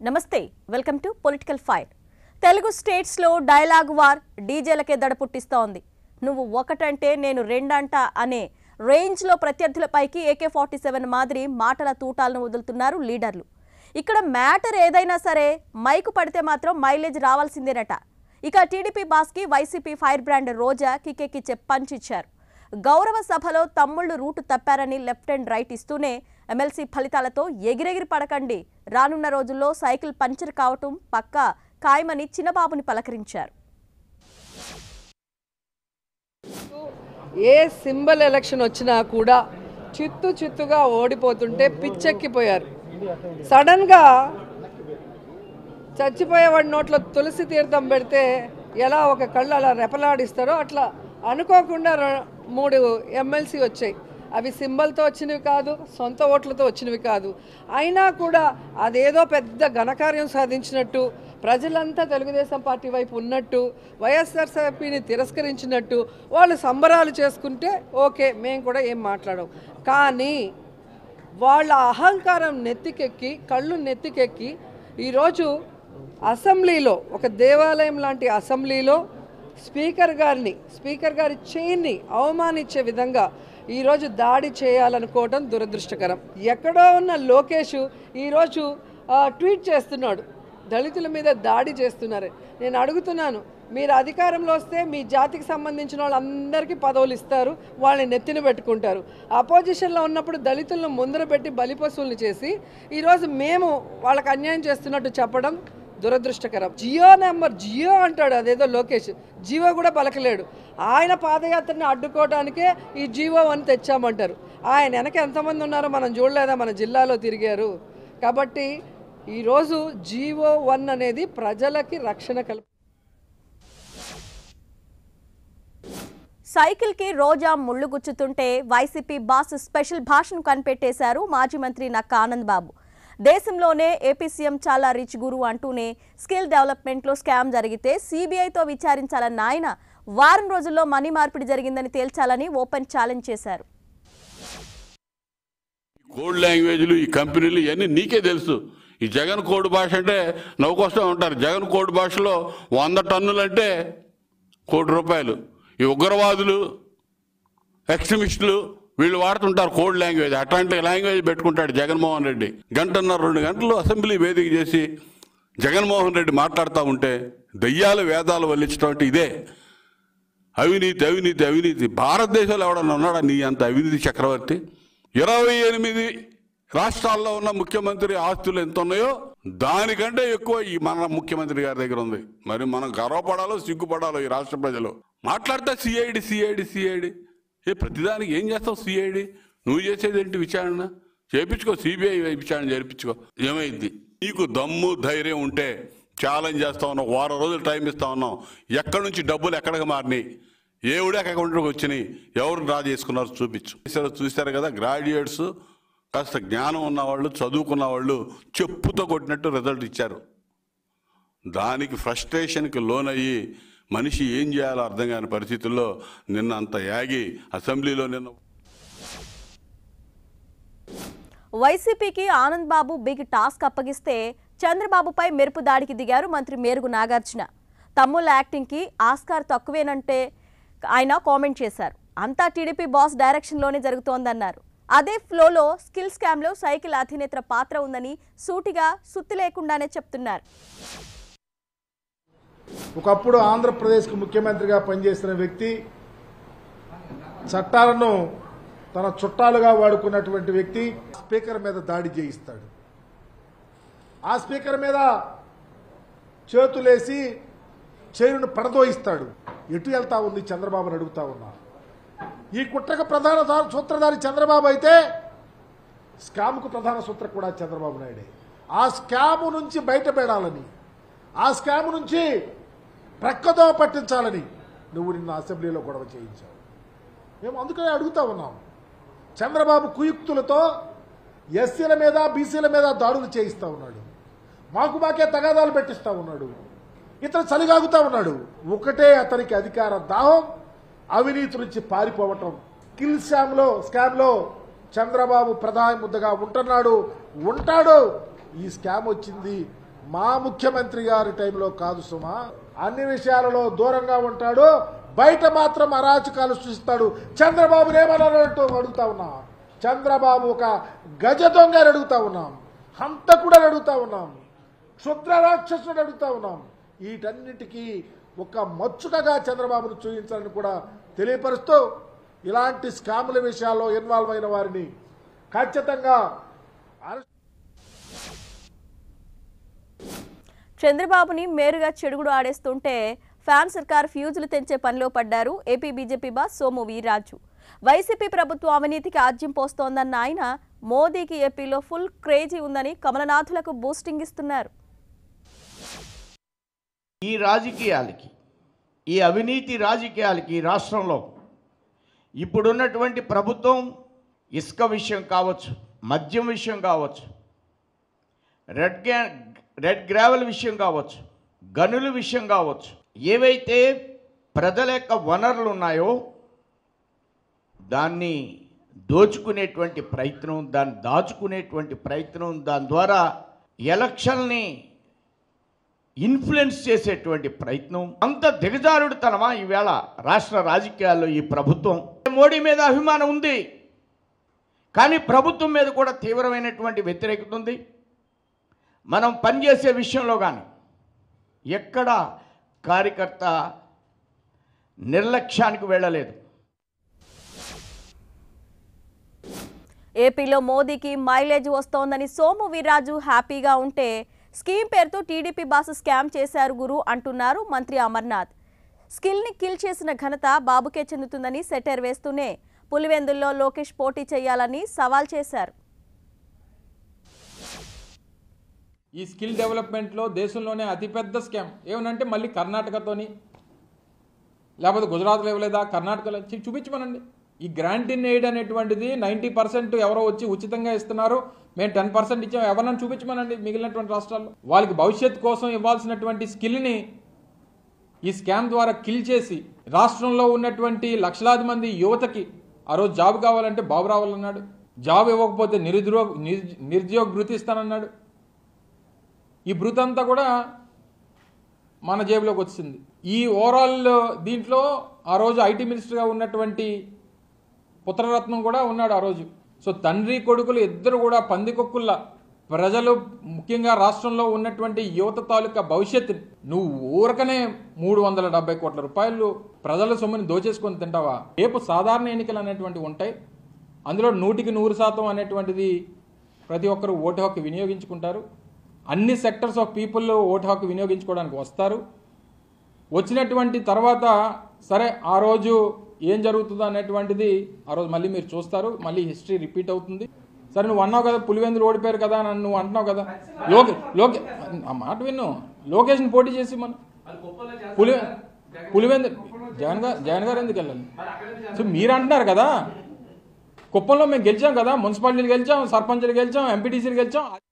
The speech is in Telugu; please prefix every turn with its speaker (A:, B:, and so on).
A: నమస్తే welcome to political fire Telugu స్టేట్స్లో డైలాగ్ వార్ డీజేలకే దడ పుట్టిస్తోంది నువ్వు ఒకటంటే నేను రెండంట అనే రేంజ్లో ప్రత్యర్థులపైకి ఏకే ఫార్టీ సెవెన్ మాదిరి మాటల తూటాలను వదులుతున్నారు లీడర్లు ఇక్కడ మ్యాటర్ ఏదైనా సరే మైకు పడితే మాత్రం మైలేజ్ రావాల్సిందేనట ఇక టీడీపీ బాస్కి వైసీపీ ఫైర్ బ్రాండ్ రోజా కికెక్కిచ్చే పంచ్ ఇచ్చారు గౌరవ సభలో తమ్ముళ్ళు రూటు తప్పారని లెఫ్ట్ అండ్ రైట్ ఇస్తూనే ఎమ్మెల్సీ ఫలితాలతో ఎగిరెగిరి పడకండి రానున్న రోజుల్లో సైకిల్ పంచర్ కావటం పక్కా ఖాయమని చిన్నబాబుని పలకరించారు
B: ఏ సింబల్ ఎలక్షన్ వచ్చినా కూడా చిత్తు చిత్తుగా ఓడిపోతుంటే పిచ్చెక్కిపోయారు సడన్గా చచ్చిపోయేవాడి నోట్లో తులసి తీర్థం పెడితే ఎలా ఒక కళ్ళు అలా రెపలాడిస్తారో అట్లా అనుకోకుండా ర- మూడు ఎమ్మెల్సీ వచ్చాయి అవి సింబల్తో వచ్చినవి కాదు సొంత ఓట్లతో వచ్చినవి కాదు అయినా కూడా అదేదో పెద్ద ఘనకార్యం సాధించినట్టు ప్రజలంతా తెలుగుదేశం పార్టీ వైపు ఉన్నట్టు వైఎస్ఆర్సీపీని తిరస్కరించినట్టు వాళ్ళు సంబరాలు చేసుకుంటే ఓకే మేము కూడా ఏం మాట్లాడం కానీ వాళ్ళ అహంకారం నెత్తికెక్కి కళ్ళు నెత్తికెక్కి ఈరోజు అసెంబ్లీలో ఒక దేవాలయం లాంటి అసెంబ్లీలో స్పీకర్ గారిని స్పీకర్ గారి చైన్ని అవమానించే విధంగా ఈరోజు దాడి చేయాలనుకోవడం దురదృష్టకరం ఎక్కడో ఉన్న లోకేష్ ఈరోజు ఆ, ట్వీట్ చేస్తున్నాడు దళితుల మీద దాడి చేస్తున్నారు నేను అడుగుతున్నాను మీరు అధికారంలో వస్తే మీ జాతికి సంబంధించిన వాళ్ళందరికీ పదవులు ఇస్తారు వాళ్ళని నెత్తిన పెట్టుకుంటారు అపోజిషన్లో ఉన్నప్పుడు దళితులను ముందర పెట్టి బలిపశువులను చేసి ఈరోజు మేము వాళ్ళకి అన్యాయం చేస్తున్నట్టు చెప్పడం దురదృష్టకరం జియో నెంబర్ జియో అంటాడు అదేదో లోకేష్ జియో కూడా పలకలేడు ఆయన పాదయాత్రని అడ్డుకోవడానికే ఈ జియో అని తెచ్చామంటారు ఆయన వెనక ఎంతమంది ఉన్నారో మనం చూడలేదా మన జిల్లాలో తిరిగారు కాబట్టి ఈరోజు జీవో వన్ అనేది ప్రజలకి రక్షణ కల్ప
A: సైకిల్ కి రోజా ముళ్ళు గుచ్చుతుంటే వైసీపీ బాస్ స్పెషల్ భాషను కనిపెట్టేశారు మాజీ మంత్రి నక్క ఆనంద్ బాబు దేశంలోనే ఏపీ సీఎం చాలా రిచ్ గురు అంటూనే స్కిల్ డెవలప్మెంట్లో స్కామ్ జరిగితే సిబిఐతో విచారించాలన్న ఆయన వారం రోజుల్లో మనీ మార్పిడి జరిగిందని తేల్చాలని ఓపెన్ ఛాలెంజ్ చేశారు
C: కోడ్ లాంగ్వేజ్లు ఈ కంపెనీలు ఇవన్నీ నీకే తెలుసు ఈ జగన్ కోడ్ భాష అంటే నవ్వుకొస్తూ ఉంటారు జగన్ కోడ్ భాషలో వంద టన్నులు అంటే కోటి రూపాయలు ఈ ఉగ్రవాదులు ఎక్స్ట్రీమిస్టులు వీళ్ళు వాడుతుంటారు కోడ్ లాంగ్వేజ్ అట్లాంటి లాంగ్వేజ్ పెట్టుకుంటాడు జగన్మోహన్ రెడ్డి గంటన్నర రెండు గంటలు అసెంబ్లీ వేదిక చేసి జగన్మోహన్ రెడ్డి మాట్లాడుతూ ఉంటే దయ్యాలు వేదాలు వల్లించడం అంటే ఇదే అవినీతి అవినీతి అవినీతి భారతదేశంలో ఎవడన్నా ఉన్నాడా నీ అంత అవినీతి చక్రవర్తి ఇరవై ఎనిమిది రాష్ట్రాల్లో ఉన్న ముఖ్యమంత్రి ఆస్తులు ఎంత ఉన్నాయో దానికంటే ఎక్కువ ఈ మన ముఖ్యమంత్రి గారి దగ్గర ఉంది మరి మనం గర్వపడాలో సిగ్గుపడాలో ఈ రాష్ట్ర ప్రజలు మాట్లాడితే సిఐడి సిఐడి సిఐడి ఏ ప్రతిదానికి ఏం చేస్తావు సిఐడి నువ్వు చేసేది ఏంటి విచారణ చేపించుకో సిబిఐ విచారణ జరిపించుకో ఏమైంది నీకు దమ్ము ధైర్యం ఉంటే ఛాలెంజ్ చేస్తా ఉన్నాం వారం రోజులు టైం ఇస్తా ఉన్నాం ఎక్కడి నుంచి డబ్బులు ఎక్కడికి మారినాయి ఏవుడే అకౌంట్లోకి వచ్చినాయి ఎవరు డ్రా చేసుకున్నారు చూపించు చూసారు చూశారు కదా గ్రాడ్యుయేట్స్ కాస్త జ్ఞానం ఉన్నవాళ్ళు చదువుకున్న వాళ్ళు చెప్పుతో కొట్టినట్టు రిజల్ట్ ఇచ్చారు దానికి ఫ్రస్ట్రేషన్కి లోనయ్యి మనిషి ఏం చేయాలో అర్థం కాని పరిస్థితుల్లో నిన్న అంత యాగి అసెంబ్లీలో నిన్న
A: వైసీపీకి ఆనంద్ బాబు బిగ్ టాస్క్ అప్పగిస్తే చంద్రబాబుపై మెరుపు దాడికి దిగారు మంత్రి మేరుగు నాగార్జున తమ్ముళ్ళ యాక్టింగ్కి ఆస్కార్ తక్కువేనంటే ఆయన కామెంట్ చేశారు అంతా టీడీపీ బాస్ డైరెక్షన్లోనే జరుగుతోందన్నారు అదే ఫ్లోలో స్కిల్ స్కామ్లో సైకిల్ అధినేత్ర పాత్ర ఉందని సూటిగా సుత్తి లేకుండానే చెప్తున్నారు
D: ఒకప్పుడు ఆంధ్రప్రదేశ్కి ముఖ్యమంత్రిగా పనిచేసిన వ్యక్తి చట్టాలను తన చుట్టాలుగా వాడుకున్నటువంటి వ్యక్తి స్పీకర్ మీద దాడి చేయిస్తాడు ఆ స్పీకర్ మీద చేతులేసి చేరును పడదోయిస్తాడు ఎటు వెళ్తా ఉంది చంద్రబాబుని అడుగుతా ఉన్నా ఈ కుట్రకు ప్రధాన దా- సూత్రధారి చంద్రబాబు అయితే స్కామ్కు ప్రధాన సూత్ర కూడా చంద్రబాబు నాయుడే ఆ స్కామ్ నుంచి బయటపడాలని ఆ స్కామ్ నుంచి ప్రక్కదో పట్టించాలని నువ్వు నిన్న అసెంబ్లీలో గొడవ చేయించావు మేము అందుకనే అడుగుతా ఉన్నాం చంద్రబాబు కుయుక్తులతో ఎస్సీల మీద బీసీల మీద దాడులు చేయిస్తా ఉన్నాడు మాకు మాకే తగాదాలు పెట్టిస్తా ఉన్నాడు ఇతను చలిగాగుతా ఉన్నాడు ఒకటే అతనికి అధికార దాహం అవినీతి నుంచి పారిపోవటం కిల్ స్కామ్లో స్కామ్లో చంద్రబాబు ప్రధాని ముద్దగా ఉంటున్నాడు ఉంటాడు ఈ స్కామ్ వచ్చింది మా ముఖ్యమంత్రి గారి టైంలో కాదు సుమా అన్ని విషయాలలో దూరంగా ఉంటాడు బయట మాత్రం అరాచకాలు సృష్టిస్తాడు చంద్రబాబుని ఏమన్నారంటూ అడుగుతా ఉన్నాం చంద్రబాబు ఒక గజ దొంగ అని అడుగుతా ఉన్నాం హంతకుడు అని అడుగుతా ఉన్నాం క్షుద్ర రాక్షసుడు అడుగుతా ఉన్నాం వీటన్నిటికీ ఒక మచ్చుకగా చంద్రబాబును చూపించాలని కూడా తెలియపరుస్తూ ఇలాంటి స్కాముల విషయాల్లో ఇన్వాల్వ్ అయిన వారిని ఖచ్చితంగా అరెస్ట్
A: చంద్రబాబుని మేరుగా చెడుగుడు ఆడేస్తుంటే ఫ్యాన్ సర్కార్ ఫ్యూజులు తెంచే పనిలో పడ్డారు AP BJP boss Somu Veerraju YCP ప్రభుత్వం అవినీతికి ఆజ్యం పోస్తోందన్న ఆయన మోదీకి ఏపీలో ఫుల్ క్రేజీ ఉందని కమలనాథులకు బూస్టింగ్ ఇస్తున్నారు
E: ఈ రాజకీయాలకి ఈ అవినీతి రాజకీయాలకి ఈ రాష్ట్రంలో ఇప్పుడున్నటువంటి ప్రభుత్వం ఇసుక విషయం కావచ్చు మద్యం విషయం కావచ్చు రెడ్ గ్రా రెడ్ గ్రావెల్ విషయం కావచ్చు గనుల విషయం కావచ్చు ఏవైతే ప్రజల యొక్క వనరులు ఉన్నాయో దాన్ని దోచుకునేటువంటి ప్రయత్నం దాన్ని దాచుకునేటువంటి ప్రయత్నం దాని ద్వారా ఎలక్షన్ని ఇన్ఫ్లుయెన్స్ చేసేటువంటి ప్రయత్నం అంత దిగజారుడుతనమా ఈవేళ రాష్ట్ర రాజకీయాల్లో ఈ ప్రభుత్వం మోడీ మీద అభిమానం ఉంది కానీ ప్రభుత్వం మీద కూడా తీవ్రమైనటువంటి వ్యతిరేకత ఉంది మనం పనిచేసే విషయంలో కానీ ఎక్కడ కార్యకర్త నిర్లక్ష్యానికి వెళ్ళలేదు
A: ఏపీలో మోదీకి మైలేజ్ వస్తోందని సోము వీర్రాజు హ్యాపీగా ఉంటే స్కీమ్ పేరుతో టీడీపీ బాస్ స్కామ్ చేశారు గురు అంటున్నారు మంత్రి అమర్నాథ్ స్కిల్ని కిల్ చేసిన ఘనత బాబుకే చెందుతుందని సెటర్ వేస్తూనే పులివెందుల్లో లోకేష్ పోటీ చేయాలని సవాల్ చేశారు
F: ఈ స్కిల్ డెవలప్మెంట్లో దేశంలోనే అతిపెద్ద స్కామ్ ఏమనంటే మళ్ళీ కర్ణాటకతోని లేకపోతే గుజరాత్లో ఇవ్వలేదా కర్ణాటకలో చూ- చూపించమనండి ఈ గ్రాంట్ ఇన్ ఎయిడ్ అనేటువంటిది నైంటీ పర్సెంట్ ఎవరో వచ్చి ఉచితంగా ఇస్తున్నారు మేము టెన్ పర్సెంట్ ఇచ్చాం ఎవరన్నా చూపించమనండి మిగిలినటువంటి రాష్ట్రాల్లో వాళ్ళకి భవిష్యత్తు కోసం ఇవ్వాల్సినటువంటి స్కిల్ని ఈ స్కామ్ ద్వారా కిల్ చేసి రాష్ట్రంలో ఉన్నటువంటి లక్షలాది మంది యువతకి ఆ రోజు జాబ్ కావాలంటే బాబు రావాలన్నాడు జాబ్ ఇవ్వకపోతే నిరుద్యోగ నిర్- నిరుద్యోగ భృతి ఇస్తానన్నాడు ఈ భృతి అంతా కూడా మన జేబులోకి వచ్చింది ఈ ఓవరాల్ దీంట్లో ఆ రోజు ఐటీ మినిస్టర్గా ఉన్నటువంటి పుత్రరత్నం కూడా ఉన్నాడు ఆ రోజు సో తండ్రి కొడుకులు ఇద్దరు కూడా పందికొక్కుల్లా ప్రజలు ముఖ్యంగా రాష్ట్రంలో ఉన్నటువంటి యువత తాలూకా భవిష్యత్తుని నువ్వు ఊరకనే మూడు వందల డెబ్బై కోట్ల రూపాయలు ప్రజల సొమ్ముని దోచేసుకొని తింటావా రేపు సాధారణ ఎన్నికలు అనేటువంటివి ఉంటాయి అందులో నూటికి నూరు శాతం అనేటువంటిది ప్రతి ఒక్కరు ఓటు హక్కు వినియోగించుకుంటారు అన్ని సెక్టర్స్ ఆఫ్ పీపుల్ ఓటు హక్కు వినియోగించుకోవడానికి వస్తారు వచ్చినటువంటి తర్వాత సరే ఆ రోజు ఏం జరుగుతుందో అనేటువంటిది ఆ రోజు మళ్ళీ మీరు చూస్తారు మళ్ళీ హిస్టరీ రిపీట్ అవుతుంది సరే నువ్వు అన్నావు కదా పులివెందులు ఓడిపోయారు కదా అని నువ్వు అంటున్నావు కదా లోకే లోకే ఆ మాట విన్ను లోకేష్ని పోటీ చేసి మనం పులి పులివెందు జగన్ గారు జగన్ గారు ఎందుకు వెళ్ళాలి సో మీరు అంటున్నారు కదా కుప్పంలో మేము గెలిచాం కదా మున్సిపాలిటీలు గెలిచాం సర్పంచ్లు గెలిచాం ఎంపీటీసీలు గెలిచాం